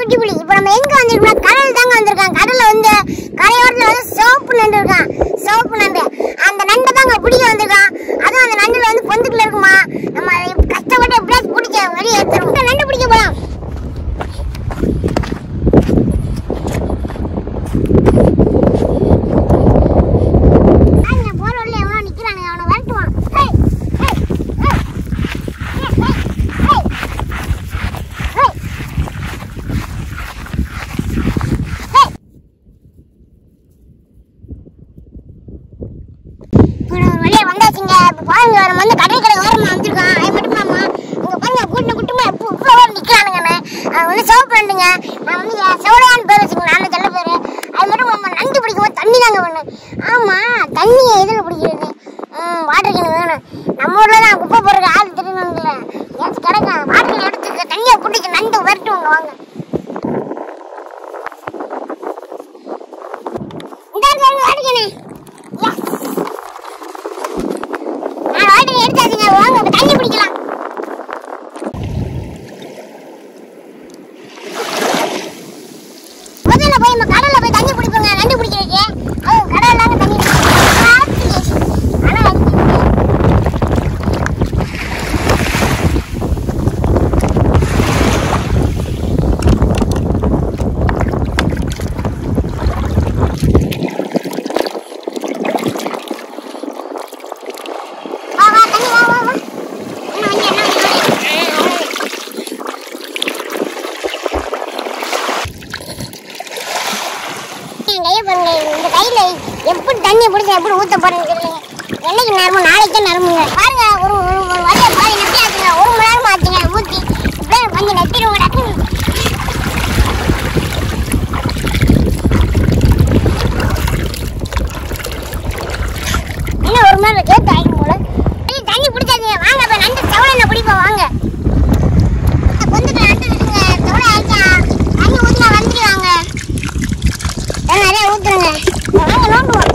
குட்டி புலி இப்போ நம்ம எங்க வந்திருக்கோம் கடல் தாங்க வந்திருக்கோம் கடல்ல வந்து கரையோரத்துல வந்து சிவப்பு நண்டு இருக்கான் சிவப்பு நண்டு அந்த நண்டை தாங்க பிடிக்க வந்திருக்கான் அதுவும் அந்த நண்டுல வந்து பொந்துக்குள்ள இருக்குமா நம்ம கஷ்டப்பட்டு எப்படியாச்சும் பிடிக்க வெளியே எடுத்துரும் இந்த நண்டு பிடிக்க போலாம் பாருங்க, போற வழியில எவனோ நிக்கிறானுங்க, அவனை விரட்டுவான். Hey, hey, hey, hey, hey, hey, hey. Hey. இப்போ ஒரு வழியா வந்தாச்சுங்க. இப்போ பாருங்க, நம்ம வந்து கடற்கரை ஓரமா வந்திருக்கோம். அது மட்டும் இல்லாம, இங்க பாருங்க, கூட்டம் கூட்டமா எப்போ இவ்வளவு பேர் நிக்கிறானுங்கன்னு. அது வந்து சிவப்பு நண்டுங்க. நான் வந்து என் செவலையான்னு பேர் வச்சுக்கோங்க, நானு செல்ல பேரு. அது மட்டும் இல்லாம, நண்டு பிடிக்கும்போது தண்ணி தாங்க வேணும். ஆமா தண்ணியை எதுல பிடிக்கிறது ம் வாட்டர் கேன் வேணும் நம்ம ஊர்ல தான் குப்பை போடுற ஆள் திருநங்கல ஏதாச்சும் கிடக்கும் வாட்டர் கேன் எடுத்து தண்ணியை பிடிச்சி நண்டு விரட்டுவாங்க வாங்க இந்த இடத்துல வாட்டர் கேனு Yes. நான் வாட்டர் கேன் எடுத்தாச்சுங்க வாங்க இப்ப தண்ணி பிடிக்கலாம் முதல்ல போய் நம்ம கடல்ல போய் தண்ணி பிடிப்போங்க நண்டு பிடிக்கிறதுக்கு அது கடல்ல தாங்க தண்ணி பிடிக்கும். ஆனா அடிக்க முடியாது. வா வா தண்ணி வா வா வா என்ன வண்டி என்ன வண்டி என் கையை பாருங்க இந்த கையில எப்படி தண்ணியை பிடிச்சி எப்படி ஊத்த போறேன்னு தெரியல என்னைக்கு நேரமும் நாளைக்கே நேரமுங்க பாருங்க ஒரு ஒரு ஒரு வழியை பாதி நெட்டி ஆச்சுங்க ஒரு மணி நேரம் ஆச்சுங்க ஊத்தி இப்படியே கொஞ்சம் நெட்டிடுவோம் டக்குன்னு இன்னும் ஒரு மணி நேரம் சேர்த்து ஆயிடும் போல ஏய், தண்ணி பிடிச்சாச்சுங்க வாங்க இப்ப நண்டு செவலை பிடிப்போம் வாங்க பொந்துக்கு நண்டு இருக்குங்க செவலை ஆயிடுச்சா தண்ணி ஊத்தினா வந்துடுவாங்க நான் நிறைய ஊத்துறேங்க வாங்க நோண்டுவோம்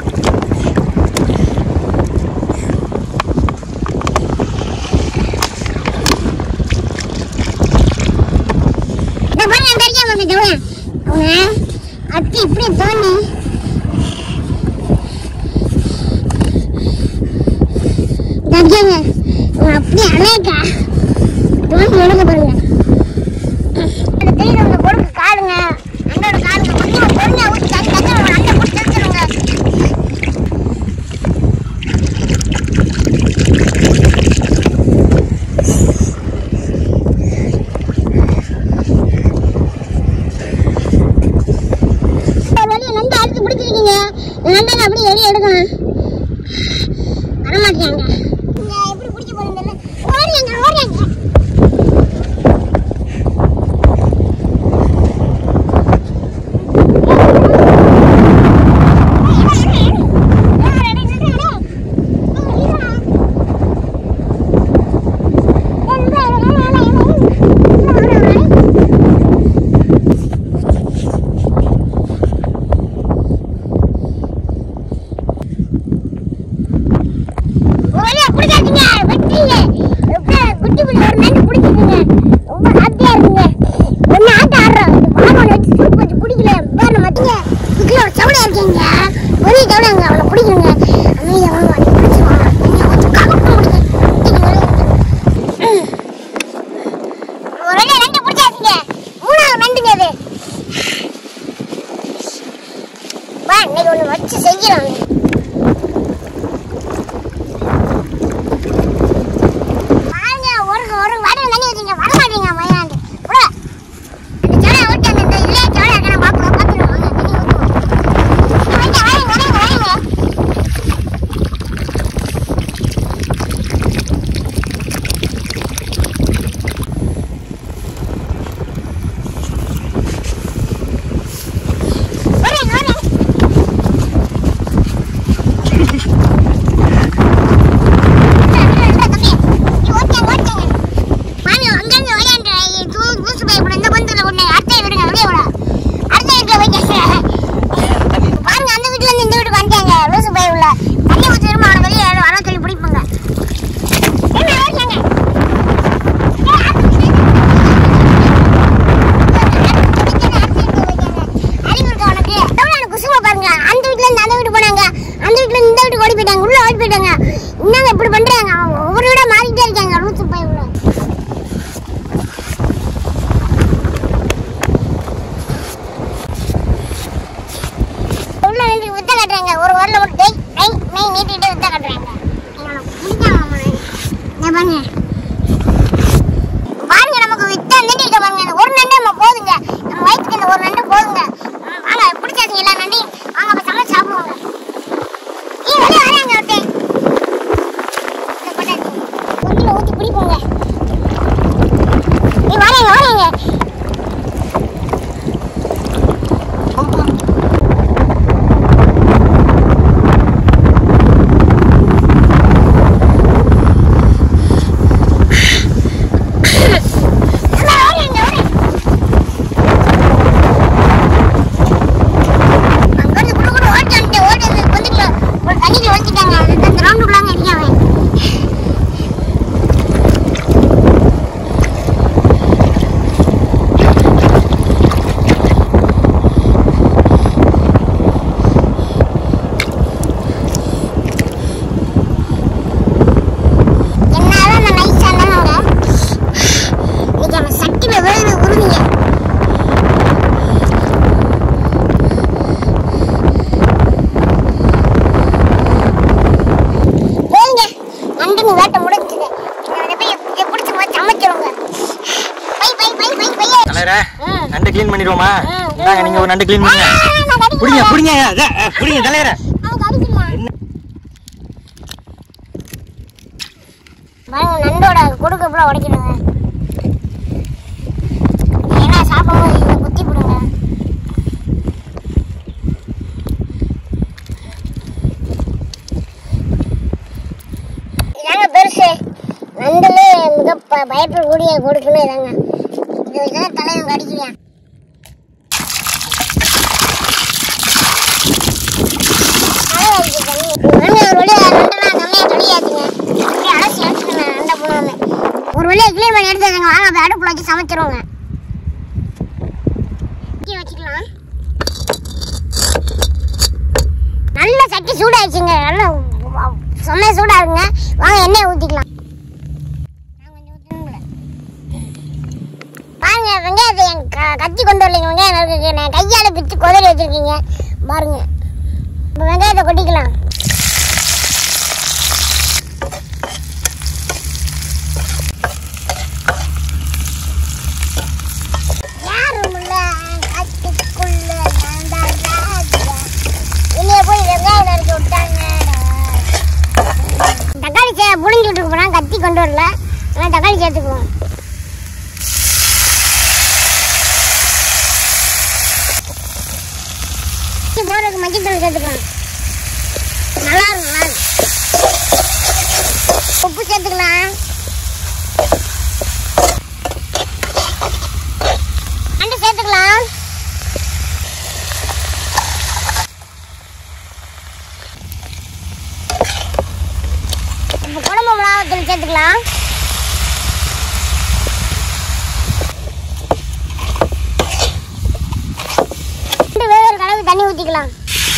இந்த பாருங்க அந்த அடிக்காம இருக்க ஜவுளன் அவனை அத்தி இப்படி தோணி தடிக்காங்க அவன் அப்படியே அணைக்கா தோண்டி எடுக்க பாருங்க அந்த தெரியுது அந்த பொறுப்பு காடுங்க அண்டோட காடுங்க கொஞ்சம் பொறுமையா ஊற்றி தண்ணி தண்ணி அவன் அண்டை பிடிச்சி எடுத்துருங்க ஒரு வழியை நண்டு அடிச்சு பிடிச்சிருக்கீங்க நண்டை அப்படியே வெளியே எடுக்கணும் வரமாட்டேங்க எப்படி பிடிக்க போறேன்னு தெரியல ஓடியாங்க ஓடியாங்க ஒரே பிடிக்காதீங்க வெட்டீங்க எப்படியே குட்டி புள்ளி ஒரு நண்டு பிடிச்சிருக்கீங்க ரொம்ப ஹாப்பியா இருக்குங்க ஒன்னு ஆட்ட ஆடுறோம் இந்த பாம்பனை வச்சு சூப் வச்சு பிடிக்கல பாருங்க மத்திய இதுல ஒரு சவுளை இருக்கீங்க பெரிய சவுளைங்க அவனை பிடிக்கணுங்க அமைதியா வாங்க நீ பிடிச்சிருவாங்க நீங்க கொஞ்சம் கவனம் பிடிக்க ஒரு வேளை நண்டு பிடிச்சாச்சுங்க மூணாவது நண்டுங்க அது வா இன்னைக்கு ஒண்ணு வச்சு செய்யறோம் பாருங்க ஒரு ஒரு வடை தண்ணி வச்சீங்க வர மாட்டீங்க மயிலாண்டு விட அந்த சோளை ஓட்டி அந்த இந்த இதுலயே சோளை இருக்கணும் பாப்போம் பார்த்துருவோம் வாங்க தண்ணி ஊற்றுவோம் வாங்க வாங்க வாங்க வாங்க வரேன் வரேன் தலைவர ம். நண்டு க்ளீன் பண்ணிடுவோமா ம், இந்தாங்க நீங்க ஒரு நண்டு க்ளீன் பண்ணுங்க ஆ, நான் கடிக்கிறேன். புடிங்க புடிங்க இதோ, அஹ், புடிங்க தலைவர அவன் கடிச்சிருவான். என்ன பாருங்க நண்டோட கொடுக்க ஃபுல்லாக உடைக்கணுங்க ஏன்னா சாப்பிடும்போது இதை குத்தி போடுங்க இதாங்க பெருசு நண்டுல மிக ப- பயப்படக்கூடிய கொடுக்கணும் இதாங்க இது வச்சுதான் தலைவன் கடிக்கிறேன் ஒரு வழியா கிளீன் பண்ணி எடுத்துங்க வாங்க அப்படி அடுப்புல வச்சு சமைச்சிருவோங்க இங்கே வச்சுக்கலாம் நல்ல சட்டி சூடாயிடுச்சுங்க நல்ல செம்ம சூடா இருக்குங்க வாங்க எண்ணெய் ஊத்திக்கலாம் நான் கொஞ்சம் ஊத்தணுங்களே. பாருங்க வெங்காயத்தை என் க- கத்தி கொண்டு வரலைங்க வெங்காயம் நறுக்குக்கு நான் கையால பிச்சு குதறி வச்சிருக்கீங்க பாருங்க இப்போ வெங்காயத்தை கொட்டிக்கலாம் யாருமில்ல கத்திக்குள்ள நான் தான் ராஜா. வெளியே போய் வெங்காயம் நறுக்கி விட்டாங்க தக்காளி சே புழிஞ்சு விட்டுருக்கு போனா கத்தி கொண்டு வரல ஆனால் தக்காளி சேர்த்துக்குவோம் இஞ்சி போடுறதுக்கு மஞ்சள் தூள் சேர்த்துக்கலாம் நல்லா இருக்கும் நல்லா இருக்கும். உப்பு சேர்த்துக்கலாம் அண்டு சேர்த்துக்கலாம் இப்போ குழம்பு மிளகாத்தூள் சேர்த்துக்கலாம் ரெண்டு வேறு கலவு தண்ணி ஊற்றிக்கலாம்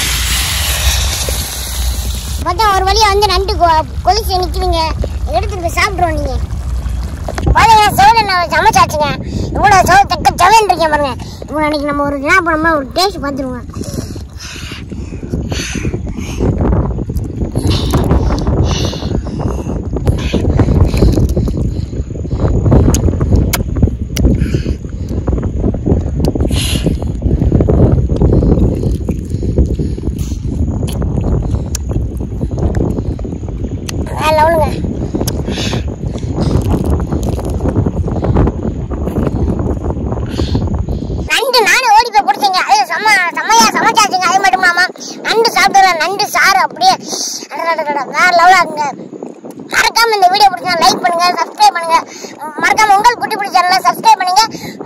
மொத்தம் ஒரு வழியா வந்து நண்டு கொ- கொதிச்சு நிற்குவீங்க எடுத்துட்டு போய் சாப்பிட்ருவோம் நீங்கள் பாருங்க சோழ நான் சமைச்சாச்சுங்க இவ்வளோ சோழ தக்க சவன் இருக்கேன் பாருங்க இவ்வளோ அன்னைக்கு நம்ம ஒரு என்ன பண்ணோம்னா ஒரு டேஸ்ட் பார்த்துருவோம் வேற லெவலுங்க நண்டு நானே ஓடி போய் பிடிச்சேங்க அது செம்ம செம்மையா சமைச்சாச்சுங்க அது மட்டும் இல்லாம நண்டு சாப்பிடுறேன் நண்டு சாறு அப்படியே அடடடடட, வேற லெவலா இருக்குங்க மறக்காம இந்த வீடியோ பிடிச்சா லைக் பண்ணுங்க சப்ஸ்கிரைப் பண்ணுங்க மறக்காம உங்கள் குட்டி பிடிச்ச சேனலை சப்ஸ்கிரைப் பண்ணுங்க